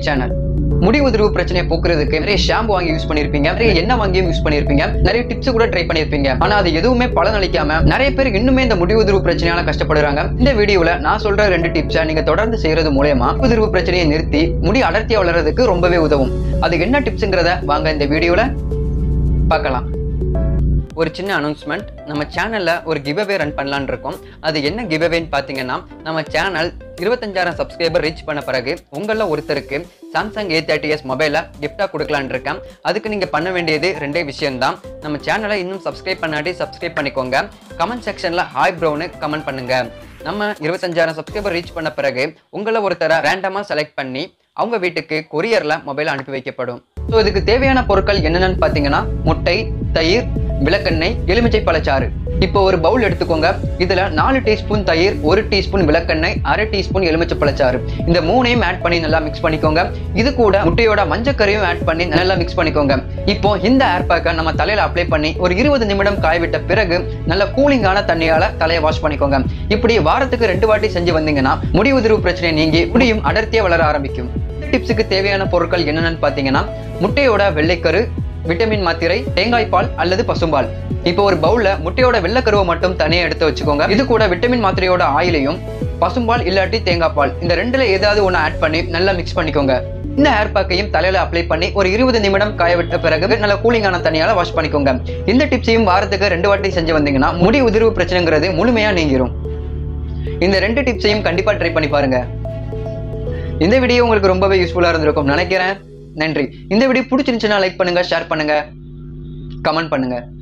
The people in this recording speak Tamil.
சேனல் முடி உதிர்வு பிரச்சனையை போக்குறதுக்கு நிறைய ஷாம்பு வாங்கி யூஸ் பண்ணிருப்பீங்க நிறைய எண்ணெய் வாங்கியும் யூஸ் பண்ணிருப்பீங்க நிறைய டிப்ஸ் கூட ட்ரை பண்ணிருப்பீங்க ஆனா அது எதுவுமே பலனளிக்காம நிறைய பேர் இன்னுமே இந்த முடி உதிர்வு பிரச்சனையால கஷ்டப்படுறாங்க இந்த வீடியோல நான் சொல்ற ரெண்டு டிப்ஸை நீங்க தொடர்ந்து செய்யறது மூலயமா உதிர்வு பிரச்சனையை நிறுத்தி முடி அடர்த்தியா வளர்றதுக்கு ரொம்பவே உதவும் அது என்ன டிப்ஸ்ங்கிறத வாங்க இந்த வீடியோல பார்க்கலாம் ஒரு சின்ன அனௌன்ஸ்மெண்ட் நம்ம சேனல்ல ஒரு கிவ்அவே ரன் பண்ணலான்னு இருக்கோம் அது என்ன கிவ்அவேன்னு பார்த்தீங்கன்னா நம்ம சேனல் இருபத்தஞ்சாயிரம் சப்ஸ்கிரைபர் ரீச் பண்ண பிறகு உங்களில் ஒருத்தருக்கு சாம்சங் ஏ தேர்ட்டி எஸ் மொபைலை கிஃப்டாக கொடுக்கலான்னு இருக்கேன் அதுக்கு நீங்கள் பண்ண வேண்டியது ரெண்டே விஷயம்தான் நம்ம சேனலை இன்னும் சப்ஸ்கிரைப் பண்ணாட்டி சப்ஸ்கிரைப் பண்ணிக்கோங்க கமெண்ட் செக்ஷனில் ஹாய் ப்ரோன்னு கமெண்ட் பண்ணுங்க நம்ம இருபத்தஞ்சாயிரம் சப்ஸ்கிரைபர் ரீச் பண்ண பிறகு உங்களை ஒருத்தரை ரேண்டமாக செலக்ட் பண்ணி அவங்க வீட்டுக்கு கொரியரில் மொபைல் அனுப்பி வைக்கப்படும் ஸோ இதுக்கு தேவையான பொருட்கள் என்னென்னு பார்த்தீங்கன்னா முட்டை தயிர் விளக்கெண்ணெய் எலுமிச்சை பழச்சாறு இப்போ ஒரு பவுல் எடுத்துக்கோங்க இதுல நாலு டீஸ்பூன் தயிர் ஒரு டீஸ்பூன் விளக்கெண்ணெய் அரை டீஸ்பூன் எலுமிச்சை பழச்சாறு இந்த மூணையும் ஆட் பண்ணி நல்லா மிக்ஸ் பண்ணிக்கோங்க இது கூட முட்டையோட மஞ்சக்கரையும் ஆட் பண்ணி நல்லா மிக்ஸ் பண்ணிக்கோங்க இப்போ இந்த ஏர் பேக்கை நம்ம தலையில அப்ளை பண்ணி ஒரு இருபது நிமிடம் காய விட்ட பிறகு நல்ல கூலிங்கான தண்ணியால தலையை வாஷ் பண்ணிக்கோங்க இப்படி வாரத்துக்கு ரெண்டு வாட்டி செஞ்சு வந்தீங்கன்னா முடி உதிர்வு பிரச்சனை நீங்கி முடியும் அடர்த்தியா வளர ஆரம்பிக்கும் டிப்ஸுக்கு தேவையான பொருட்கள் என்னென்னு பார்த்தீங்கன்னா முட்டையோட வெள்ளைக்கரு விட்டமின் மாத்திரை தேங்காய் பால் அல்லது பசும்பால் இப்போ ஒரு பவுல்ல முட்டையோட வெள்ளைக்கருவை மட்டும் தனியா எடுத்து வச்சுக்கோங்க இது கூட விட்டமின் மாத்திரையோட ஆயிலையும் பசும்பால் இல்லாட்டி தேங்காய் பால் இந்த ரெண்டுல ஏதாவது ஒன்று ஆட் பண்ணி நல்லா மிக்ஸ் பண்ணிக்கோங்க இந்த ஹேர் பேக்கையும் தலையில அப்ளை பண்ணி ஒரு இருபது நிமிடம் காய விட்ட பிறகு நல்ல கூலிங்கான தண்ணியால வாஷ் பண்ணிக்கோங்க இந்த டிப்ஸையும் வாரத்துக்கு ரெண்டு வாட்டி செஞ்சு வந்தீங்கன்னா முடி உதிர்வு பிரச்சனைங்கிறது முழுமையா நீங்கிரும் இந்த ரெண்டு டிப்ஸையும் கண்டிப்பா ட்ரை பண்ணி பாருங்க இந்த வீடியோ உங்களுக்கு ரொம்பவே யூஸ்ஃபுல்லா இருந்திருக்கும் நினைக்கிறேன் நன்றி இந்த வீடியோ பிடிச்சிருந்துச்சுன்னா லைக் பண்ணுங்க ஷேர் பண்ணுங்க கமெண்ட் பண்ணுங்க